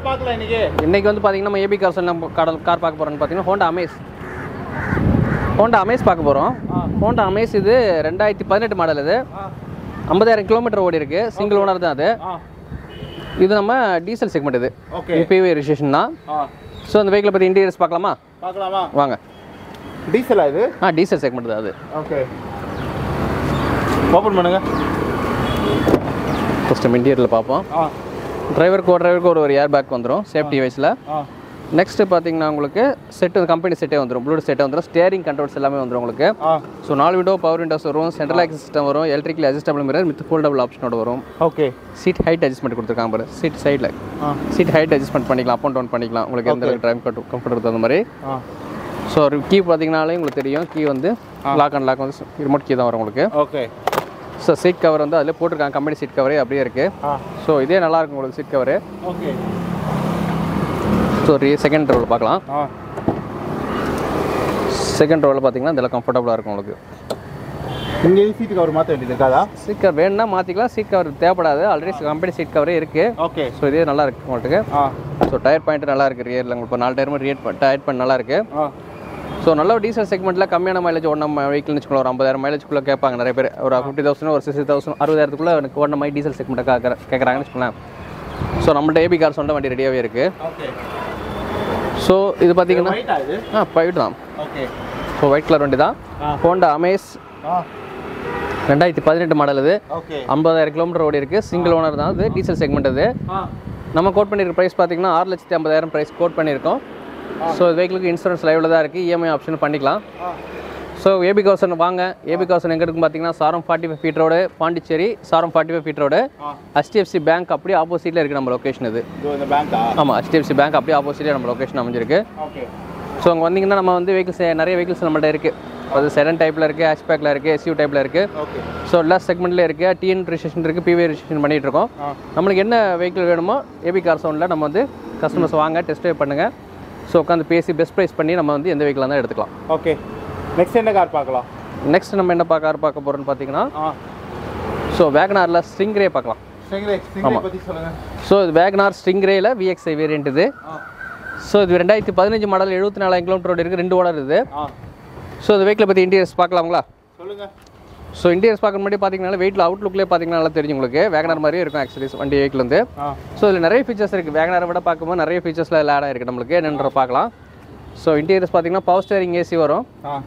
பார்க்கலாம் இன்னைக்கு இன்னைக்கு வந்து பார்த்தீங்கன்னா நம்ம ஏபி கார்ஸ் நம்ம கடல் கார் பார்க்க போகிறோம்னு பார்த்தீங்கன்னா ஹோண்டா அமேஸ் ஹோண்டா அமேஸ் பார்க்க போகிறோம் ஹோண்டா அமேஸ் இது ரெண்டாயிரத்தி பதினெட்டு மாடல் இது ஐம்பதாயிரம் கிலோமீட்டர் ஓடி இருக்கு சிங்கிள் ஓனர் தான் அது ஆ இது நம்ம டீசல் செக்மெண்ட் இது ஓகே பிவி ரிஜிஸ்ட்ரேஷன் தான் ஆ ஸோ அந்த வெஹிக்கிளை பற்றி இன்டீரியர்ஸ் பார்க்கலாமா பார்க்கலாமா வாங்க டீசலா இது ஆ டீசல் செக்மெண்ட் தான் அது ஓகே ஓப்பன் பண்ணுங்க ஃபஸ்ட்டு நம்ம இன்டீரியரில் பார்ப்போம் ஆ டிரைவருக்கு ஒரு டிரைவருக்கு ஒரு ஒரு ஏர் பேக் வந்துடும் சேஃப்டி வைஸில் ஆ நெக்ஸ்ட்டு பார்த்தீங்கன்னா உங்களுக்கு செட்டு கம்பெனி செட்டே வந்துடும் ப்ளூடூத் செட்டே வந்துடும் ஸ்டேரிங் கண்ட்ரோல்ஸ் எல்லாமே வந்துடும் உங்களுக்கு ஆ ஸோ நாலு விண்டோ பவர் விண்டோஸ் வரும் சென்ட்ரல் ஆக்சஸ் சிஸ்டம் வரும் electrical adjustable mirror with foldable ஆப்ஷனோட வரும் ஓகே சீட் ஹைட் அட்ஜஸ்ட்மெண்ட் கொடுத்துருக்காங்க பாரு சீட் சைடில் ஆ சீட் ஹைட் அட்ஜஸ்ட்மெண்ட் பண்ணிக்கலாம் அப் அண்ட் டவுன் பண்ணிக்கலாம் உங்களுக்கு எந்த அளவுக்கு ட்ரைவ் கம்ஃபர்ட் தகுந்த மாதிரி ஆ ஸோ ஒரு கீ பார்த்தீங்கனாலே உங்களுக்கு தெரியும் கீ வந்து லாக் அண்ட் லாக் வந்து ரிமோட் கீ தான் வரும் உங்களுக்கு ஓகே ஸோ சீட் கவர் வந்து அதில் போட்டிருக்காங்க கம்பெனி சீட் கவரே அப்படியே இருக்குது ஆ ஸோ இதே நல்லா இருக்கும் உங்களுக்கு seat cover okay so second roll பார்க்கலாம் ஆ செகண்ட் ரோவில் பார்த்தீங்கன்னா இதெல்லாம் கம்ஃபர்டபுளாக இருக்கும் உங்களுக்கு இங்கே சீட்டு கவர் மாற்ற வேண்டியது இருக்காதா சீட் கவர் வேணும்னா மாற்றிக்கலாம் சீட் கவர் தேவைப்படாது ஆல்ரெடி கம்பெனி சீட் கவரே இருக்குது ஓகே ஸோ இதே நல்லா இருக்கு உங்களுக்கு ஆ ஸோ டயர் பாயிண்ட் நல்லா இருக்குது ரியரில் உங்களுக்கு இப்போ நாலு டயர் ரியட் டயர் பாயிண்ட் நல்லா இருக்குது ஆ ஸோ நல்ல ஒரு டீசல் செக்மெண்ட்டில் கம்மியான மைலேஜ் ஒன்றும் வெஹிக்கிள்னு வச்சுக்கோங்க ஒரு ஐம்பதாயிரம் மைலேஜ்க்குள்ளே கேட்பாங்க நிறைய பேர் ஒரு ஃபிஃப்டி தௌசண்ட் ஒரு சிக்ஸ்டி தௌசண்ட் அறுபதாயிரத்துக்குள்ளே எனக்கு ஒன்றும் மாதிரி டீசல் செக்மெண்ட்டை கேட்குற கேட்குறாங்கன்னு வச்சுக்கோங்களேன் ஸோ நம்மள்ட்ட ஏபி கார் சொன்ன வண்டி ரெடியாகவே இருக்குது ஓகே ஸோ இது பார்த்தீங்கன்னா ஒயிட்டா இது ஆ போயிட்டு தான் ஓகே ஸோ ஒயிட் கலர் வண்டி தான் ஆ. ஹோண்டா அமேஸ் ஆ ரெண்டாயிரத்தி பதினெட்டு மாடல் இது ஓகே ஐம்பதாயிரம் கிலோமீட்டர் ஓடி இருக்குது சிங்கிள் ஓனர் தான் அது டீசல் செக்மெண்ட் அது ஆ நம்ம கோட் பண்ணியிருக்க ப்ரைஸ் பார்த்தீங்கன்னா ஆறு லட்சத்தி ஐம்பதாயிரம் ப்ரைஸ் கோட் பண்ணியிருக்கோம் ஸோ வெஹிக்கிளுக்கு இன்சூரன்ஸ் லைவில் தான் இருக்குது இஎம்ஐ ஆப்ஷன் பண்ணிக்கலாம் ஆ ஸோ ஏபி கௌசன் வாங்க ஏபி கௌசன் எங்கே இருக்குன்னு பார்த்தீங்கன்னா Saram forty five feet road Pondicherry Saram forty five feet road ஆ ஹெச்டிஎஃப்சி பேங்க் அப்படியே ஆப்போசிட்டில் இருக்குது நம்ம லொக்கேஷன் இது இது இந்த பேங்க்கா ஆமாம் ஹெச்டிஎஃப்சி பேங்க் அப்படியே ஆப்போசிட்டில் நம்ம லொக்கேஷன் அமைஞ்சிருக்கு ஓகே ஸோ அங்கே வந்தீங்கன்னா நம்ம வந்து வெஹிக்கிள்ஸ் நிறைய வெஹிக்கிள்ஸ் நம்மள்ட்ட இருக்குது அது செடன் டைப்பில் இருக்குது ஹேஷ்பேக்கில் இருக்குது எஸ்யூ டைப்பில் இருக்குது ஓகே ஸோ எல்லா செக்மெண்ட்லேயும் இருக்குது டிஎன் ரிஜிஸ்ட்ரேஷன் இருக்குது பிவி ரிஜிஸ்ட்ரேஷன் பண்ணிகிட்டு இருக்கோம் ஆ நம்மளுக்கு என்ன வெஹிக்கிள் வேணுமோ ஏபி கார் சவுண்டில் நம்ம வந்து கஸ்டமர்ஸ் வாங்க டெஸ்ட் ட்ரைவ் பண்ணுங்கள் ஸோ உட்காந்து பேசி பெஸ்ட் ப்ரைஸ் பண்ணி நம்ம வந்து எந்த வெஹிக்கிளாக தான் எடுத்துக்கலாம் ஓகே நெக்ஸ்ட் என்ன கார் பார்க்கலாம் நெக்ஸ்ட் நம்ம என்ன பார்க்க கார் பார்க்க போகிறோம்னு பார்த்தீங்கன்னா ஆ ஸோ வேகனாரில் ஸ்ட்ரிங்ரே பார்க்கலாம் ஸ்டிங்ரே ஸ்டிங்ரே பற்றி சொல்லுங்க ஸோ இது வேகனார் ஸ்ட்ரிங்ரேயில் விஎக்ஸ்ஐ வேரியன்ட் இது ஆ ஸோ இது ரெண்டாயிரத்தி பதினஞ்சு மாடல் எழுபத்தி நாலாயிரம் கிலோமீட்டர் இருக்குது ரெண்டு ஓனர் இது ஆ ஸோ இந்த வெஹிக்கிளை பற்றி இன்டீரியர்ஸ் பார்க்கலாங்களா சொல்லுங்க ஸோ இன்டீரியர்ஸ் பார்க்க முன்னாடி பார்த்தீங்கன்னா வெயிட்டில் அவுட்லுக்லேயே பார்த்தீங்கன்னா நல்லா தெரியும் உங்களுக்கு வேகனார் மாதிரியே இருக்கும் ஆக்சுவலி வண்டி வெஹிக்கிள் வந்து ஆ ஸோ இதில் நிறைய ஃபீச்சர்ஸ் இருக்குது வேகனாரை விட பார்க்கும்போது நிறைய ஃபீச்சர்ஸில் இதில் ஆட் ஆயிருக்கு நம்மளுக்கு என்னன்ற பார்க்கலாம் ஸோ இன்டீரியர்ஸ் பார்த்தீங்கன்னா பவர் ஸ்டேரிங் ஏசி வரும் ஆ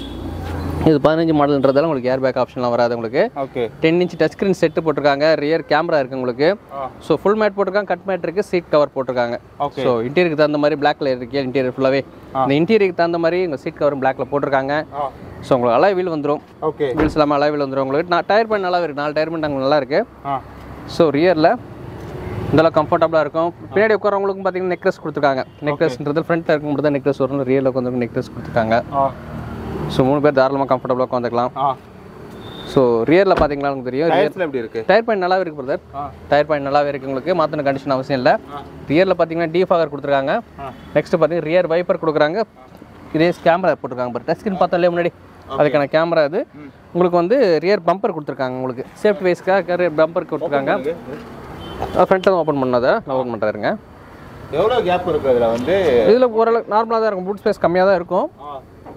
இது பதினஞ்சு மாடல்ன்றதால உங்களுக்கு ஏர் பேக் ஆப்ஷன்லாம் வராது உங்களுக்கு okay ten inch touch screen set போட்டிருக்காங்க ரியர் கேமரா இருக்குது உங்களுக்கு ஆ ஸோ ஃபுல் மேட் போட்டிருக்காங்க கட் மேட் இருக்குது சீட் கவர் போட்டிருக்காங்க ஓகே ஸோ இன்டீரியருக்கு தகுந்த மாதிரி பிளாக் கலர் இருக்கு இன்டீரியர் ஃபுல்லாகவே இந்த இன்டீரியருக்கு தகுந்த மாதிரி உங்கள் சீட் கவரும் பிளாக்ல போட்டிருக்காங்க ஆ ஸோ உங்களுக்கு அலாய் வீல் வந்துடும் ஓகே வீல்ஸ் இல்லாமல் அலாய் வீல் வந்துடும் உங்களுக்கு நான் டயர் பண்ண நல்லா இருக்குது நாலு டயர் பண்ண நல்லா இருக்குது ஆ ஸோ ரியரில் இதெல்லாம் கம்ஃபர்டபுளாக இருக்கும் பின்னாடி உட்காரவங்களுக்கும் பார்த்தீங்கன்னா நெக்லஸ் கொடுத்துருக்காங்க நெக்லஸ்ன்றது ஃப்ரண்ட்டில் இருக்கும் மட்டும் தான் நெக்லஸ் வரும் ரியரில் உட்காந்து நெக்லஸ் கொடுத்துருக்காங்க ஆ ஸோ மூணு பேர் தாராளமாக கம்ஃபர்டபுளாக உட்காந்துக்கலாம் ஆ ஸோ ரியரில் பார்த்தீங்கன்னா உங்களுக்கு தெரியும் ரியர் டயர்ஸ்ல எப்படி இருக்கு டயர் பாயிண்ட் நல்லாவே இருக்குது பிரதர் ஆ டயர் பாயிண்ட் நல்லாவே இருக்குது உங்களுக்கு மாற்றின கண்டிஷன் அவசியம் இல்லை ஆ. ரியரில் பார்த்தீங்கன்னா டீஃபாகர் கொடுத்துருக்காங்க ஆ நெக்ஸ்ட் பார்த்தீங்கன்னா ரியர் வைப்பர் கொடுக்குறாங்க இதே கேமரா போட்டிருக்காங்க பாரு டச் ஸ்க்ரீன் பார்த்தோம் முன்னாடி அதுக்கான கேமரா இது உங்களுக்கு வந்து ரியர் பம்பர் கொடுத்துருக்காங்க உங்களுக்கு சேஃப்டி வைஸ்க்காக ரியர் பம்பர் கொடுத்துருக்காங்க ஃப்ரண்ட்டில் தான் ஓப்பன் பண்ணதை நான் ஓப்பன் பண்ணுறாருங்க எவ்வளோ கேப் இருக்கு அதில் வந்து இதில் ஓரளவுக்கு நார்மலாக தான் இருக்கும் பூட் ஸ்பேஸ் கம்மியாக தான் இருக்கும் ஆ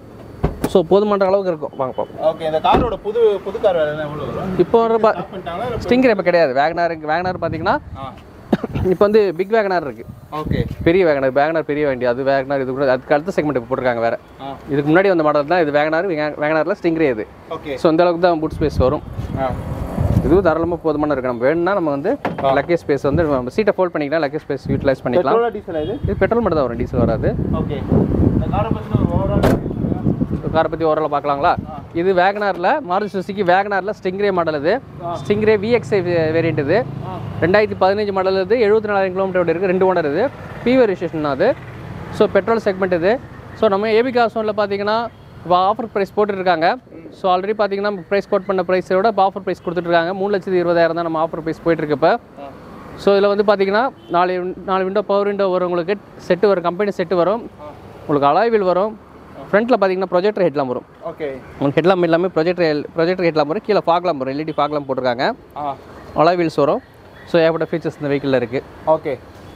ஸோ போதுமான அளவுக்கு இருக்கும் வாங்க பார்ப்போம் ஓகே இந்த காரோட புது புது கார் வேலை எவ்வளோ வரும் இப்போ ஒரு பா ஆஃப் பண்ணிட்டாங்களா இல்ல ஸ்டிங்கர் இப்போ கிடையாது வேகனார் வேகனார் பார்த்தீங்கன்னா ஆ இப்போ வந்து பிக் வேகனார் இருக்குது ஓகே பெரிய வேகனார் வேகனார் பெரிய வண்டி அது வேகனார் இது கூட அதுக்கு அடுத்த செக்மெண்ட் இப்போ போட்டிருக்காங்க வேறு ஆ இதுக்கு முன்னாடி வந்த மாடல் தான் இது வேகனார் வேகனாரில் ஸ்டிங்கரே இது ஓகே ஸோ இந்த அளவுக்கு தான் பூட் ஸ்பேஸ் வரும் ஆ இதுவும் தாராளமாக போதுமான இருக்கு நம்ம வேணும்னா நம்ம வந்து லக்கேஜ் ஸ்பேஸ் வந்து நம்ம சீட்டை ஃபோல்ட் பண்ணிக்கலாம் லக்கேஜ் ஸ்பேஸ் யூட்டிலைஸ் பண்ணிக்கலாம் பெட்ரோலா டீசல் இது இது பெட்ரோல் மட்டும் தான் வரும் டீசல் வராது ஓகே இந்த காரை பற்றின ஒரு ஓவரால் காரை பற்றி ஓரளவு பார்க்கலாங்களா இது வேகனாரில் மாருதி சுசுக்கி வேகனாரில் ஸ்டிங்ரே மாடல் இது ஸ்டிங்ரே விஎக்ஸ்ஐ வேரியண்ட் இது ரெண்டாயிரத்தி பதினஞ்சு மாடல் இது எழுபத்தி நாலாயிரம் கிலோமீட்டர் இருக்குது ரெண்டு ஓனர் இது பிவி ரெஜிஸ்ட்ரேஷன் அது ஸோ பெட்ரோல் செக்மெண்ட் இது ஸோ நம்ம ஏபி காசோனில் பார்த்தீங்கன்னா இப்போ ஆஃபர் ப்ரைஸ் போட்டுருக்காங்க ஸோ ஆல்ரெடி பார்த்தீங்கன்னா ப்ரைஸ் கோட் பண்ண ப்ரைஸை விட இப்போ ஆஃபர் ப்ரைஸ் கொடுத்துட்ருக்காங்க மூணு லட்சத்தி இருபதாயிரம் தான் நம்ம ஆஃபர் ப்ரைஸ் போயிட்டுருக்கு இப்போ ஸோ இதில் வந்து பார்த்தீங்கன்னா நாலு நாலு விண்டோ பவர் விண்டோ வரும் உங்களுக்கு செட்டு வரும் கம்பெனி செட்டு வரும் உங்களுக்கு அலாய்வில் வரும் ஃப்ரண்ட்டில் பார்த்தீங்கன்னா ப்ரொஜெக்டர் ஹெட்லாம் வரும் ஓகே உங்களுக்கு ஹெட்லாம் எல்லாமே ப்ரொஜெக்டர் ப்ரொஜெக்டர் ஹெட்லாம் வரும் கீழே ஃபாக்லாம் வரும் எல்இடி ஃபாக்லாம் போட்டிருக்காங்க ஆ அலாய் வீல்ஸ் வரும் ஸோ ஏகப்பட்ட ஃபீச்சர்ஸ் இந்த வெஹிக்கிளில் இருக்குது ஓகே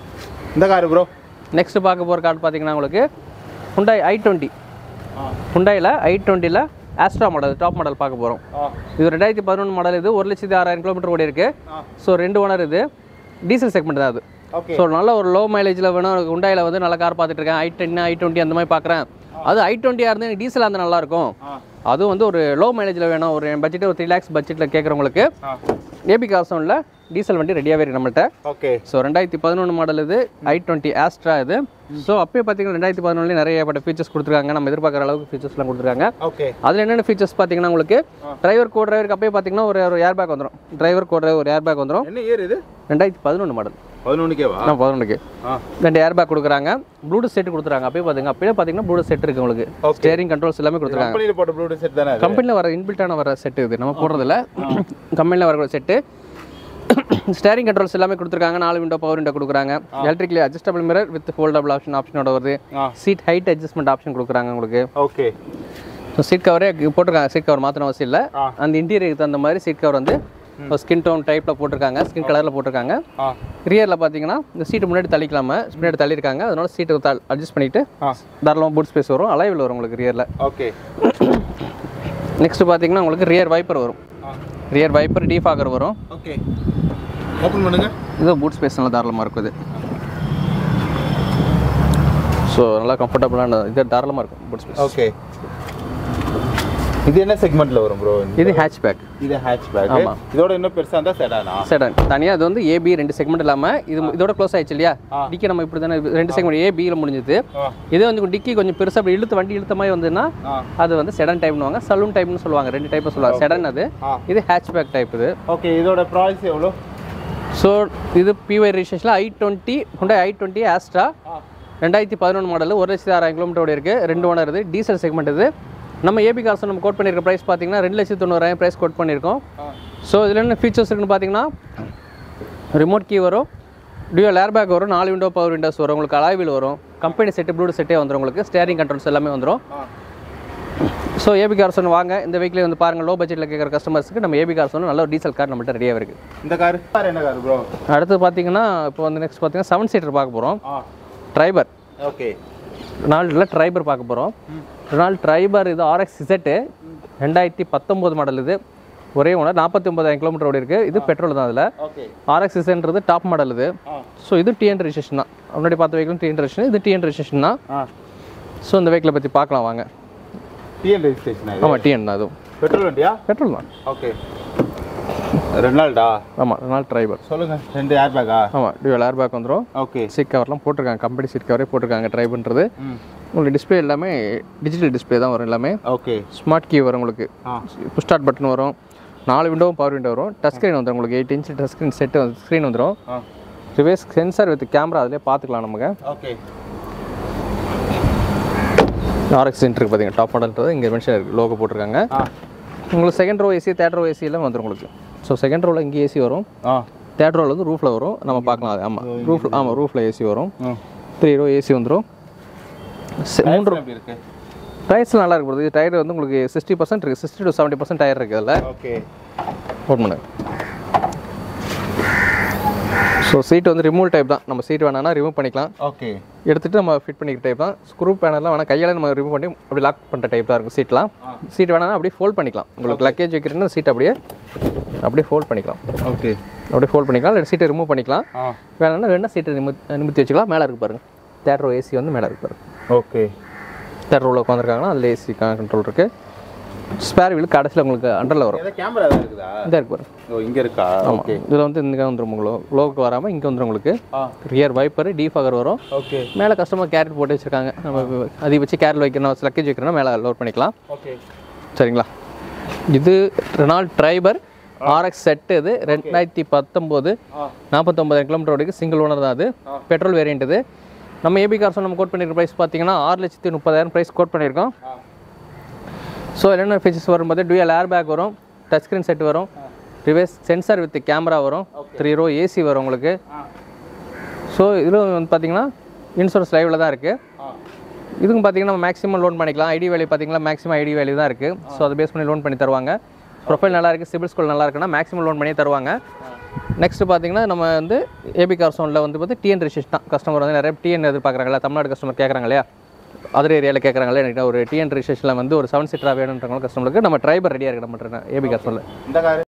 இந்த கார் ப்ரோ நெக்ஸ்ட் பார்க்க போகிற கார் பார்த்தீங்கன்னா உங்களுக்கு ஹுண்டாய் ஐ டுவெண்ட்டி ஆ ஹுண்டாயில் ஐ டுவெண்ட்டியில் ஆஸ்ட்ரா மாடல் டாப் மாடல் பார்க்க போகிறோம் ஆ இது ரெண்டாயிரத்தி பதினொன்று மாடல் இது ஒரு லட்சத்தி ஆறாயிரம் கிலோமீட்டர் ஓடி இருக்கு ஆ. ஸோ ரெண்டு ஓனர் இது டீசல் செக்மெண்ட் தான் அது ஓகே ஸோ நல்ல ஒரு லோ மைலேஜில் வேணும் உண்டாயில் வந்து நல்ல கார் பார்த்துட்டு இருக்கேன் ஐ டென் ஐ டுவெண்ட்டி அந்த மாதிரி பார்க்குறேன் அது ஐ டுவெண்ட்டியாக இருந்து எனக்கு டீசல் அந்த நல்லாயிருக்கும் ஆ அதுவும் வந்து ஒரு லோ மைலேஜில் வேணும் ஒரு பட்ஜெட் ஒரு த்ரீ லேக்ஸ் பட்ஜெட்டில் கேட்குறவங்களுக்கு ஆ ஏபி காசோனில் டீசல் வண்டி ரெடியாகவே இருக்குது நம்மள்ட்ட ஓகே ஸோ ரெண்டாயிரத்தி பதினொன்று மாடல் இது ஐ டுவெண்ட்டி ஆஸ்ட்ரா இது ஸோ அப்பயே பார்த்தீங்கன்னா ரெண்டாயிரத்தி பதினொன்றுலேயே நிறைய பட்ட ஃபீச்சர்ஸ் கொடுத்துருக்காங்க நம்ம எதிர்பார்க்குற அளவுக்கு ஃபீச்சர்ஸ்லாம் கொடுத்துருக்காங்க ஓகே அதில் என்னென்ன ஃபீச்சர்ஸ் பார்த்தீங்கன்னா உங்களுக்கு டிரைவர் கோ டிரைவருக்கு அப்பயே பார்த்தீங்கன்னா ஒரு ஒரு ஏர் பேக் வந்துடும் டிரைவர் கோ டிரைவர் ஒரு ஏர் பேக் வந்துடும் என்ன இயர் இது ரெண்டாயிரத்தி பதினொன்று மாடல் பதினொன்றுக்கேவா நான் பதினொன்றுக்கு ஆ ரெண்டு ஏர் பேக் கொடுக்குறாங்க ப்ளூடூத் செட் கொடுத்துறாங்க அப்பயே பார்த்தீங்க அப்பயே பார்த்தீங்கன்னா ப்ளூடூத் செட் இருக்குது உங்களுக்கு Okay. ஸ்டேரிங் கண்ட்ரோல்ஸ் எல்லாமே கொடுத்துருக்காங்க கம்பெனியில் போட்ட ப்ளூடூத் செட் தானே அது? கம்பெனியில் வர இன்பில்ட்டான வர செட்டு இது நம்ம போடுறதில்ல கம்பெனியில் வர செட்டு ஸ்டேரிங் கண்ட்ரோல்ஸ் எல்லாமே கொடுத்துருக்காங்க நாலு விண்டோ பவர் விண்டோ கொடுக்குறாங்க electrically adjustable mirror with foldable option ஆப்ஷனோட வருது ஆ சீட் ஹைட் அட்ஜஸ்ட்மெண்ட் ஆப்ஷன் கொடுக்குறாங்க உங்களுக்கு ஓகே ஸோ சீட் கவரே போட்டிருக்காங்க சீட் கவர் மாற்றணும் அவசியம் இல்லை ஆ. அந்த இன்டீரியருக்கு தகுந்த மாதிரி சீட் கவர் வந்து ஸ்கின் டோன் டைப்பில் போட்டிருக்காங்க ஸ்கின் கலரில் போட்டிருக்காங்க ஆ ரியரில் பார்த்தீங்கன்னா இந்த சீட்டு முன்னாடி தள்ளிக்கலாம முன்னாடி தள்ளியிருக்காங்க அதனால சீட்டை அட்ஜஸ்ட் பண்ணிவிட்டு ஆ தாராளமாக பூட் ஸ்பேஸ் வரும் அலைவில் வரும் உங்களுக்கு ரியரில் ஓகே நெக்ஸ்ட் பார்த்தீங்கன்னா உங்களுக்கு ரியர் வைப்பர் வரும் ஆ ரியர் வைப்பர் டீஃபாகர் வரும் ஓகே ஓப்பன் பண்ணுங்க இது பூட் ஸ்பேஸ் நல்லா தாராளமாக இருக்குது ஸோ நல்லா கம்ஃபர்டபுளான இது தாராளமாக இருக்கும் பூட் ஸ்பேஸ் ஓகே இது என்ன செக்மெண்ட்ல வரும் ப்ரோ இது ஹேட்ச் பேக் இது ஹேட்ச் பேக் ஆமா. இதோட இன்னும் பெருசா இருந்தா செடானா செடன் தனியாக இது வந்து ஏபி ரெண்டு செக்மெண்ட் இல்லாமல் இது இதோட க்ளோஸ் ஆயிடுச்சு இல்லையா ஆ. டிக்கி நம்ம இப்படி தானே ரெண்டு செக்மெண்ட் ஏபியில் முடிஞ்சது ஆ இதே வந்து டிக்கி கொஞ்சம் பெருசாக அப்படி இழுத்து வண்டி இழுத்த மாதிரி வந்துன்னா ஆ அது வந்து செடன் டைப்னுவாங்க சலூன் டைப்னு சொல்லுவாங்க ரெண்டு டைப் சொல்லுவாங்க செடன் அது ஆ இது ஹேட்ச் பேக் டைப் இது ஓகே இதோட ப்ரைஸ் எவ்வளோ ஸோ இது பிஒய் ரிஜிஸ்ட்ரேஷனில் i twenty Hyundai i twenty Asta ஆ ரெண்டாயிரத்தி பதினொன்று மாடல் ஒரு லட்சத்தி ஆறாயிரம் கிலோமீட்டரோட இருக்குது ரெண்டு ஓனர் இது டீசல் செக்மெண்ட் இது நம்ம ஏபி காசு நம்ம கோட் பண்ணியிருக்க ப்ரைஸ் பார்த்தீங்கன்னா ரெண்டு லட்சத்தி தொண்ணூறாயிரம் ப்ரைஸ் கோட் பண்ணியிருக்கோம் ஆ ஸோ இதில் என்ன ஃபீச்சர்ஸ் இருக்குன்னு பார்த்தீங்கன்னா ரிமோட் கீ வரும் டியூல் ஏர்பேக் வரும் நாலு விண்டோ பவர் விண்டோஸ் வரும் உங்களுக்கு அலாய்வில் வரும் கம்பெனி செட்டு ப்ளூடூத் செட்டே வந்துடும் உங்களுக்கு ஸ்டேரிங் கண்ட்ரோல்ஸ் எல்லாமே வந்துடும் ஆ ஸோ ஏபி கார்சன் வாங்க இந்த வீக்லேயே வந்து பாருங்கள் லோ பட்ஜெட்டில் கேட்குற கஸ்டமர்ஸ்க்கு நம்ம ஏபி கார்சன் நல்ல ஒரு டீசல் கார் நம்மள்ட்ட ரெடியாக இருக்குது இந்த கார் கார் என்ன கார் ப்ரோ அடுத்து பார்த்தீங்கன்னா இப்போ வந்து நெக்ஸ்ட் பார்த்தீங்கன்னா செவன் சீட்டர் பார்க்க போகிறோம் ஆ ட்ரைபர் ஓகே ரெனால்டில் ட்ரைபர் பார்க்க போகிறோம் ரெனால்ட் ட்ரைபர் இது ஆர்எக்ஸ் இசட்டு ரெண்டாயிரத்தி பத்தொம்போது மாடல் இது ஒரே ஓனர் நாற்பத்தி ஒன்பதாயிரம் கிலோமீட்டர் ஓடி இருக்குது இது பெட்ரோல் தான் அதில் ஓகே ஆர்எக்ஸ் இசன்றது டாப் மாடல் இது ஆ ஸோ இது டிஎன் ரெஜிஸ்ட்ரேஷன் தான் முன்னாடி பார்த்த வெஹிக்கிள் டிஎன் ரெஜிஸ்ட்ரேஷன் இது டிஎன் ரெஜிஸ்ட்ரேஷன் தான் ஆ ஸோ இந்த வெஹிக்கிளை பற்றி பார்க்கலாம் வாங்க டிஎன் ரெஜிஸ்ட்ரேஷன் இது ஆமாம் டிஎன் தான் அதுவும் பெட்ரோல் வண்டியா பெட்ரோல் தான் ஓகே ரெனால்டா ஆமாம் ரெனால்ட் ட்ரைபர் சொல்லுங்க ரெண்டு ஏர் பேக்கா ஆமாம் டியூவல் ஏர் பேக் வந்துடும் ஓகே சீட் கவர்லாம் போட்டிருக்காங்க கம்பெனி சீட் கவரே போட்டிருக்காங்க ட்ரைபுன்றது ம் உங்களுக்கு டிஸ்பிளே எல்லாமே டிஜிட்டல் டிஸ்பிளே தான் வரும் எல்லாமே ஓகே ஸ்மார்ட் கீ வரும் உங்களுக்கு ஆ புஷ் ஸ்டார்ட் பட்டன் வரும் நாலு விண்டோவும் பவர் விண்டோ வரும் டச் ஸ்க்ரீன் வந்துடும் உங்களுக்கு eight inch touch screen set screen வந்துடும் ஆ ரிவேஸ் சென்சார் வித் கேமரா அதிலே பார்த்துக்கலாம் நமக்கு ஓகே ஆர்எக்ஸ் இருக்கு பார்த்தீங்க டாப் மாடல்ன்றது இங்கே மென்ஷன் இருக்குது லோகோ போட்டிருக்காங்க ஆ உங்களுக்கு second row AC third row AC எல்லாம் வந்துடும் உங்களுக்கு ஸோ செகண்ட் ரோவில் இங்கே ஏசி வரும் ஆ தேர்ட் ரோவில் வந்து ரூஃபில் வரும் நம்ம பார்க்கலாம் அது ஆமாம் ரூஃப் ஆமாம் ரூஃபில் ஏசி வரும் ம் த்ரீ ரோ ஏசி வந்துடும் மூன்று எப்படி இருக்கு டயர்ஸ் நல்லா இருக்கு இது டயர் வந்து உங்களுக்கு சிக்ஸ்டி பர்சன்ட் இருக்குது sixty to seventy percent tyre இருக்குது அதில் ஓகே ஓட் பண்ணு ஸோ சீட் வந்து ரிமூவ் டைப் தான் நம்ம சீட் வேணாம்னா ரிமூவ் பண்ணிக்கலாம் ஓகே எடுத்துகிட்டு நம்ம ஃபிட் பண்ணிக்கிற டைப் தான் ஸ்க்ரூ பேனல்லாம் வேணால் கையால் நம்ம ரிமூவ் பண்ணி அப்படி லாக் பண்ணுற டைப் தான் இருக்கும் சீட்லாம் சீட் வேணாம்னா அப்படியே ஃபோல்ட் பண்ணிக்கலாம் உங்களுக்கு லக்கேஜ் வைக்கிறீங்கன்னா சீட் அப்படியே அப்படியே ஃபோல்ட் பண்ணிக்கலாம் ஓகே அப்படியே ஃபோல்ட் பண்ணிக்கலாம் இல்லை சீட்டை ரிமூவ் பண்ணிக்கலாம் ஆ வேணாம்னா வேணால் சீட்டை நிமி நிமித்தி வச்சுக்கலாம் மேலே இருக்கு பாருங்க தேர்ட் ரோ ஏசி வந்து மேலே இருக்கு பாருங்க ஓகே தேர்ட் ரோவில் உட்காந்துருக்காங்கன்னா அதில் ஏசி கண்ட்ரோல் இருக்குது ஸ்பேர் வீல் கடைசியில் உங்களுக்கு அண்டரில் வரும் ஏதோ கேமரா தான் இருக்குதா இந்த இருக்கு பாருங்க ஓ இங்க இருக்கா ஓகே இதில் வந்து இங்கே வந்துடும் உங்களுக்கு லோக்கு வராமல் இங்கே வந்துடும் உங்களுக்கு ஆ ரியர் வைப்பர் டீஃபாகர் வரும் ஓகே மேலே கஸ்டமர் கேரட் போட்டு வச்சிருக்காங்க நம்ம அதை வச்சு கேரட் வைக்கணும் லக்கேஜ் வைக்கணும் மேலே லோட் பண்ணிக்கலாம் ஓகே சரிங்களா இது ரெனால்ட் ட்ரைபர் ஆர்எக்ஸ் செட்டு இது ரெண்டாயிரத்தி பத்தொம்போது ஆ நாற்பத்தொம்பதாயிரம் கிலோமீட்டர் ஓடிக்கு சிங்கிள் ஓனர் தான் அது பெட்ரோல் வேரியண்ட் இது நம்ம ஏபி கார்ஸ் நம்ம கோட் பண்ணியிருக்க ப்ரைஸ் பார்த்தீங்கன்னா ஆறு லட்சத்தி முப்பதாயிரம் ப்ரைஸ் கோட் பண்ணியிருக்கோம் ஆ ஸோ என்னென்ன ஃபீச்சர்ஸ் வரும்போது டுயல் ஏர் பேக் வரும் டச் ஸ்க்ரீன் செட் வரும் ரிவர்ஸ் சென்சார் வித் கேமரா வரும் த்ரீ ரோ ஏசி வரும் உங்களுக்கு ஆ ஸோ இதில் வந்து பார்த்தீங்கன்னா இன்சூரன்ஸ் லைவில் தான் இருக்குது ஆ இதுக்கும் பார்த்தீங்கன்னா மேக்ஸிமம் லோன் பண்ணிக்கலாம் ஐடி வேல்யூ பார்த்தீங்கன்னா மேக்ஸிமம் ஐடி வேல்யூ தான் இருக்குது ஸோ அதை பேஸ் பண்ணி லோன் பண்ணி தருவாங்க ப்ரொஃபைல் நல்லா இருக்குது சிபில் ஸ்கோர் நல்லா இருக்குன்னா மேக்ஸிமம் லோன் பண்ணி தருவாங்க நெக்ஸ்ட் பார்த்தீங்கன்னா நம்ம வந்து ஏபி கார் சோனில் வந்து பார்த்து டிஎன் ரிஜிஸ்ட் தான் கஸ்டமர் வந்து நிறைய டிஎன் எதிர்பார்க்குறாங்களா தமிழ்நாடு கஸ்டமர் கேட்குறாங்க இல்லையா அதர் ஏரியாவில் கேட்குறாங்களே எனக்கு ஒரு டிஎன் ரிஜிஸ்ட்ரேஷனில் வந்து ஒரு செவன் சீட்டராக வேணுன்றவங்க கஸ்டமருக்கு நம்ம டிரைவர் ரெடியாக இருக்கு நம்ம ஏபி கார் சோனில் இந்த காரு